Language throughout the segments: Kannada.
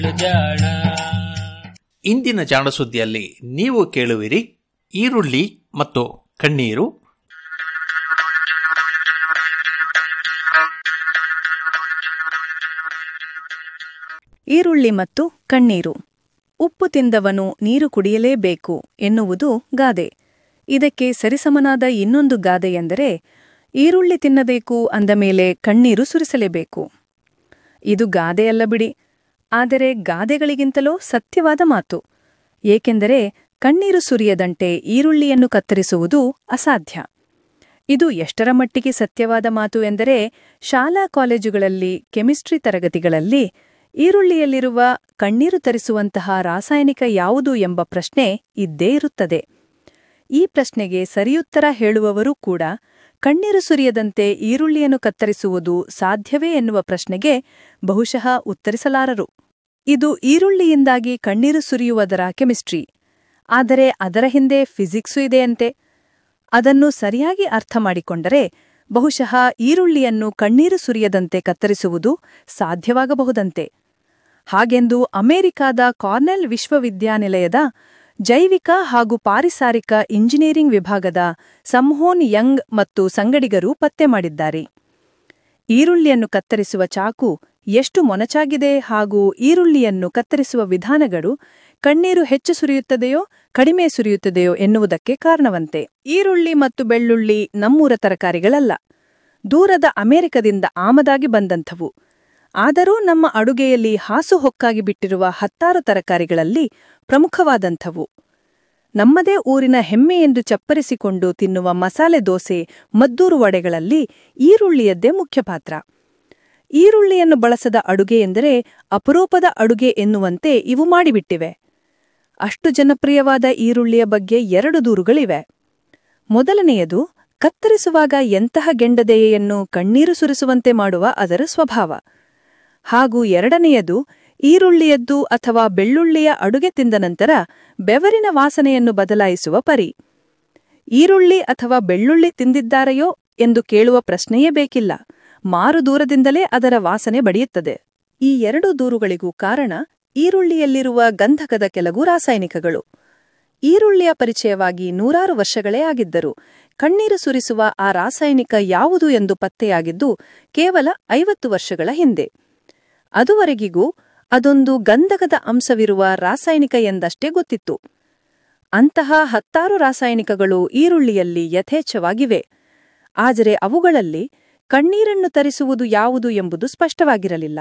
ಜಾಣ ಇಂದಿನ ಜಾಣ ಸುದ್ದಿಯಲ್ಲಿ ನೀವು ಕೇಳುವಿರಿ ಈರುಳ್ಳಿ ಮತ್ತು ಕಣ್ಣೀರು ಈರುಳ್ಳಿ ಮತ್ತು ಕಣ್ಣೀರು ಉಪ್ಪು ತಿಂದವನು ನೀರು ಕುಡಿಯಲೇಬೇಕು ಎನ್ನುವುದು ಗಾದೆ ಇದಕ್ಕೆ ಸರಿಸಮನಾದ ಇನ್ನೊಂದು ಗಾದೆಯೆಂದರೆ ಈರುಳ್ಳಿ ತಿನ್ನಬೇಕು ಅಂದ ಮೇಲೆ ಕಣ್ಣೀರು ಸುರಿಸಲೇಬೇಕು ಇದು ಗಾದೆಯಲ್ಲ ಬಿಡಿ ಆದರೆ ಗಾದೆಗಳಿಗಿಂತಲೂ ಸತ್ಯವಾದ ಮಾತು ಏಕೆಂದರೆ ಕಣ್ಣೀರು ಸುರಿಯದಂತೆ ಈರುಳ್ಳಿಯನ್ನು ಕತ್ತರಿಸುವುದು ಅಸಾಧ್ಯ ಇದು ಎಷ್ಟರ ಮಟ್ಟಿಗೆ ಸತ್ಯವಾದ ಮಾತು ಎಂದರೆ ಶಾಲಾ ಕಾಲೇಜುಗಳಲ್ಲಿ ಕೆಮಿಸ್ಟ್ರಿ ತರಗತಿಗಳಲ್ಲಿ ಈರುಳ್ಳಿಯಲ್ಲಿರುವ ಕಣ್ಣೀರು ತರಿಸುವಂತಹ ರಾಸಾಯನಿಕ ಯಾವುದು ಎಂಬ ಪ್ರಶ್ನೆ ಇದ್ದೇ ಇರುತ್ತದೆ ಈ ಪ್ರಶ್ನೆಗೆ ಸರಿಯುತ್ತರ ಹೇಳುವವರೂ ಕೂಡ ಕಣ್ಣೀರು ಸುರಿಯದಂತೆ ಈರುಳ್ಳಿಯನ್ನು ಕತ್ತರಿಸುವುದು ಸಾಧ್ಯವೇ ಎನ್ನುವ ಪ್ರಶ್ನೆಗೆ ಬಹುಶಃ ಉತ್ತರಿಸಲಾರರು ಇದು ಈರುಳ್ಳಿಯಿಂದಾಗಿ ಕಣ್ಣೀರು ಸುರಿಯುವುದರ ಕೆಮಿಸ್ಟ್ರಿ ಆದರೆ ಅದರ ಹಿಂದೆ ಫಿಸಿಕ್ಸು ಇದೆಯಂತೆ ಅದನ್ನು ಸರಿಯಾಗಿ ಅರ್ಥ ಮಾಡಿಕೊಂಡರೆ ಬಹುಶಃ ಈರುಳ್ಳಿಯನ್ನು ಕಣ್ಣೀರು ಸುರಿಯದಂತೆ ಕತ್ತರಿಸುವುದು ಸಾಧ್ಯವಾಗಬಹುದಂತೆ ಹಾಗೆಂದು ಅಮೆರಿಕಾದ ಕಾರ್ನೆಲ್ ವಿಶ್ವವಿದ್ಯಾನಿಲಯದ ಜೈವಿಕ ಹಾಗೂ ಪಾರಿಸಾರಿಕ ಇಂಜಿನಿಯರಿಂಗ್ ವಿಭಾಗದ ಸಂಹೋನ್ ಯಂಗ್ ಮತ್ತು ಸಂಗಡಿಗರು ಪತ್ತೆ ಮಾಡಿದ್ದಾರೆ ಈರುಳ್ಳಿಯನ್ನು ಕತ್ತರಿಸುವ ಚಾಕು ಎಷ್ಟು ಮೊನಚಾಗಿದೆ ಹಾಗೂ ಈರುಳ್ಳಿಯನ್ನು ಕತ್ತರಿಸುವ ವಿಧಾನಗಳು ಕಣ್ಣೀರು ಹೆಚ್ಚು ಸುರಿಯುತ್ತದೆಯೋ ಕಡಿಮೆ ಸುರಿಯುತ್ತದೆಯೋ ಎನ್ನುವುದಕ್ಕೆ ಕಾರಣವಂತೆ ಈರುಳ್ಳಿ ಮತ್ತು ಬೆಳ್ಳುಳ್ಳಿ ನಮ್ಮೂರ ತರಕಾರಿಗಳಲ್ಲ ದೂರದ ಅಮೆರಿಕದಿಂದ ಆಮದಾಗಿ ಬಂದಂಥವು ಆದರೂ ನಮ್ಮ ಅಡುಗೆಯಲ್ಲಿ ಹಾಸುಹೊಕ್ಕಾಗಿ ಬಿಟ್ಟಿರುವ ಹತ್ತಾರು ತರಕಾರಿಗಳಲ್ಲಿ ಪ್ರಮುಖವಾದಂಥವು ನಮ್ಮದೇ ಊರಿನ ಹೆಮ್ಮೆ ಎಂದು ಚಪ್ಪರಿಸಿಕೊಂಡು ತಿನ್ನುವ ಮಸಾಲೆ ದೋಸೆ ಮದ್ದೂರು ವಡೆಗಳಲ್ಲಿ ಈರುಳ್ಳಿಯದ್ದೇ ಮುಖ್ಯ ಪಾತ್ರ ಈರುಳ್ಳಿಯನ್ನು ಬಳಸದ ಅಡುಗೆ ಎಂದರೆ ಅಪರೂಪದ ಅಡುಗೆ ಎನ್ನುವಂತೆ ಇವು ಮಾಡಿಬಿಟ್ಟಿವೆ ಅಷ್ಟು ಜನಪ್ರಿಯವಾದ ಈರುಳ್ಳಿಯ ಬಗ್ಗೆ ಎರಡು ದೂರುಗಳಿವೆ ಮೊದಲನೆಯದು ಕತ್ತರಿಸುವಾಗ ಎಂತಹ ಗೆಂಡದೆಯೆಯನ್ನು ಕಣ್ಣೀರು ಸುರಿಸುವಂತೆ ಮಾಡುವ ಅದರ ಸ್ವಭಾವ ಹಾಗೂ ಎರಡನೆಯದು ಈರುಳ್ಳಿಯದ್ದು ಅಥವಾ ಬೆಳ್ಳುಳ್ಳಿಯ ಅಡುಗೆ ತಿಂದ ನಂತರ ಬೆವರಿನ ವಾಸನೆಯನ್ನು ಬದಲಾಯಿಸುವ ಪರಿ ಈರುಳ್ಳಿ ಅಥವಾ ಬೆಳ್ಳುಳ್ಳಿ ತಿಂದಿದ್ದಾರೆಯೋ ಎಂದು ಕೇಳುವ ಪ್ರಶ್ನೆಯೇ ಬೇಕಿಲ್ಲ ಮಾರು ದೂರದಿಂದಲೇ ಅದರ ವಾಸನೆ ಬಡಿಯುತ್ತದೆ ಈ ಎರಡು ದೂರುಗಳಿಗೂ ಕಾರಣ ಈರುಳ್ಳಿಯಲ್ಲಿರುವ ಗಂಧಕದ ಕೆಲವು ರಾಸಾಯನಿಕಗಳು ಈರುಳ್ಳಿಯ ಪರಿಚಯವಾಗಿ ನೂರಾರು ವರ್ಷಗಳೇ ಆಗಿದ್ದರು ಕಣ್ಣೀರು ಸುರಿಸುವ ಆ ರಾಸಾಯನಿಕ ಯಾವುದು ಎಂದು ಪತ್ತೆಯಾಗಿದ್ದು ಕೇವಲ ಐವತ್ತು ವರ್ಷಗಳ ಹಿಂದೆ ಅದುವರೆಗಿಗೂ ಅದೊಂದು ಗಂಧಕದ ಅಂಶವಿರುವ ರಾಸಾಯನಿಕ ಎಂದಷ್ಟೇ ಗೊತ್ತಿತ್ತು ಅಂತಹ ಹತ್ತಾರು ರಾಸಾಯನಿಕಗಳು ಈರುಳ್ಳಿಯಲ್ಲಿ ಯಥೇಚ್ಛವಾಗಿವೆ ಆದರೆ ಅವುಗಳಲ್ಲಿ ಕಣ್ಣೀರನ್ನು ತರಿಸುವುದು ಯಾವುದು ಎಂಬುದು ಸ್ಪಷ್ಟವಾಗಿರಲಿಲ್ಲ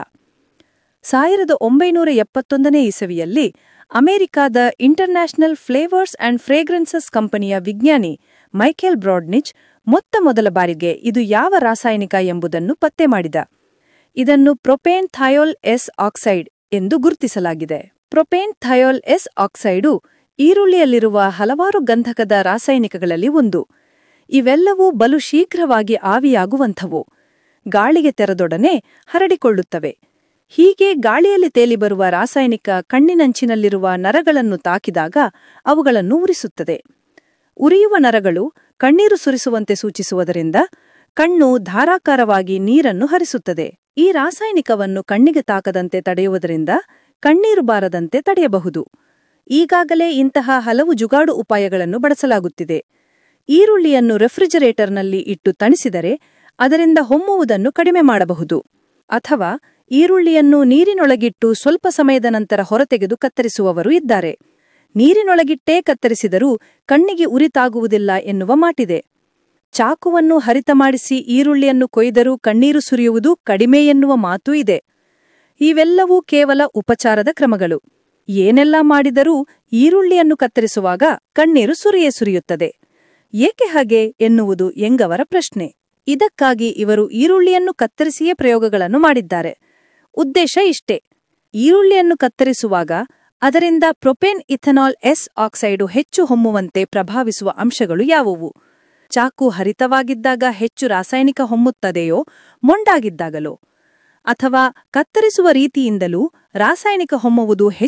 ಸಾವಿರದ ಒಂಬೈನೂರ ಎಪ್ಪತ್ತೊಂದನೇ ಇಸವಿಯಲ್ಲಿ ಅಮೆರಿಕಾದ ಇಂಟರ್ನ್ಯಾಷನಲ್ ಫ್ಲೇವರ್ಸ್ ಅಂಡ್ ಫ್ರೇಗ್ರೆನ್ಸಸ್ ಕಂಪನಿಯ ವಿಜ್ಞಾನಿ ಮೈಕೆಲ್ ಬ್ರಾಡ್ನಿಚ್ ಮೊತ್ತ ಮೊದಲ ಬಾರಿಗೆ ಇದು ಯಾವ ರಾಸಾಯನಿಕ ಎಂಬುದನ್ನು ಪತ್ತೆ ಮಾಡಿದ ಇದನ್ನು ಪ್ರೊಪೇನ್ ಥಯೋಲ್ ಎಸ್ ಆಕ್ಸೈಡ್ ಎಂದು ಗುರುತಿಸಲಾಗಿದೆ ಪ್ರೊಪೇನ್ ಥಯೋಲ್ ಎಸ್ ಆಕ್ಸೈಡು ಈರುಳ್ಳಿಯಲ್ಲಿರುವ ಹಲವಾರು ಗಂಧಕದ ರಾಸಾಯನಿಕಗಳಲ್ಲಿ ಒಂದು ಇವೆಲ್ಲವೂ ಬಲು ಶೀಘ್ರವಾಗಿ ಆವಿಯಾಗುವಂಥವು ಗಾಳಿಗೆ ತೆರೆದೊಡನೆ ಹರಡಿಕೊಳ್ಳುತ್ತವೆ ಹೀಗೆ ಗಾಳಿಯಲ್ಲಿ ತೇಲಿ ಬರುವ ರಾಸಾಯನಿಕ ಕಣ್ಣಿನಂಚಿನಲ್ಲಿರುವ ನರಗಳನ್ನು ತಾಕಿದಾಗ ಅವುಗಳನ್ನು ಉರಿಸುತ್ತದೆ ಉರಿಯುವ ನರಗಳು ಕಣ್ಣೀರು ಸುರಿಸುವಂತೆ ಸೂಚಿಸುವುದರಿಂದ ಕಣ್ಣು ಧಾರಾಕಾರವಾಗಿ ನೀರನ್ನು ಹರಿಸುತ್ತದೆ ಈ ರಾಸಾಯನಿಕವನ್ನು ಕಣ್ಣಿಗೆ ತಾಕದಂತೆ ತಡೆಯುವುದರಿಂದ ಕಣ್ಣೀರು ಬಾರದಂತೆ ತಡೆಯಬಹುದು ಈಗಾಗಲೇ ಇಂತಹ ಹಲವು ಜುಗಾಡು ಉಪಾಯಗಳನ್ನು ಬಳಸಲಾಗುತ್ತಿದೆ ಈರುಳ್ಳಿಯನ್ನು ರೆಫ್ರಿಜರೇಟರ್ನಲ್ಲಿ ಇಟ್ಟು ತಣಿಸಿದರೆ ಅದರಿಂದ ಹೊಮ್ಮುವುದನ್ನು ಕಡಿಮೆ ಮಾಡಬಹುದು ಅಥವಾ ಈರುಳ್ಳಿಯನ್ನು ನೀರಿನೊಳಗಿಟ್ಟು ಸ್ವಲ್ಪ ಸಮಯದ ನಂತರ ಹೊರತೆಗೆದು ಕತ್ತರಿಸುವವರು ಇದ್ದಾರೆ ನೀರಿನೊಳಗಿಟ್ಟೇ ಕತ್ತರಿಸಿದರೂ ಕಣ್ಣಿಗೆ ಉರಿತಾಗುವುದಿಲ್ಲ ಎನ್ನುವ ಮಾಟಿದೆ ಚಾಕುವನ್ನು ಹರಿತ ಮಾಡಿಸಿ ಈರುಳ್ಳಿಯನ್ನು ಕೊಯ್ದರೂ ಕಣ್ಣೀರು ಸುರಿಯುವುದು ಕಡಿಮೆ ಎನ್ನುವ ಮಾತೂ ಇದೆ ಇವೆಲ್ಲವೂ ಕೇವಲ ಉಪಚಾರದ ಕ್ರಮಗಳು ಏನೆಲ್ಲ ಮಾಡಿದರೂ ಈರುಳ್ಳಿಯನ್ನು ಕತ್ತರಿಸುವಾಗ ಕಣ್ಣೀರು ಸುರಿಯೇ ಸುರಿಯುತ್ತದೆ ಏಕೆ ಹಾಗೆ ಎನ್ನುವುದು ಎಂಗವರ ಪ್ರಶ್ನೆ ಇದಕ್ಕಾಗಿ ಇವರು ಈರುಳ್ಳಿಯನ್ನು ಕತ್ತರಿಸಿಯೇ ಪ್ರಯೋಗಗಳನ್ನು ಮಾಡಿದ್ದಾರೆ ಉದ್ದೇಶ ಇಷ್ಟೇ ಈರುಳ್ಳಿಯನ್ನು ಕತ್ತರಿಸುವಾಗ ಅದರಿಂದ ಪ್ರೊಪೇನ್ ಇಥನಾಲ್ ಎಸ್ ಆಕ್ಸೈಡು ಹೆಚ್ಚು ಹೊಮ್ಮುವಂತೆ ಪ್ರಭಾವಿಸುವ ಅಂಶಗಳು ಯಾವುವು ಚಾಕು ಹರಿತವಾಗಿದ್ದಾಗ ಹೆಚ್ಚು ರಾಸಾಯನಿಕ ಹೊಮ್ಮುತ್ತದೆಯೋ ಮೊಂಡಾಗಿದ್ದಾಗಲೋ ಅಥವಾ ಕತ್ತರಿಸುವ ರೀತಿಯಿಂದಲೂ ರಾಸಾಯನಿಕ ಹೊಮ್ಮುವುದು ಹೆಚ್ಚು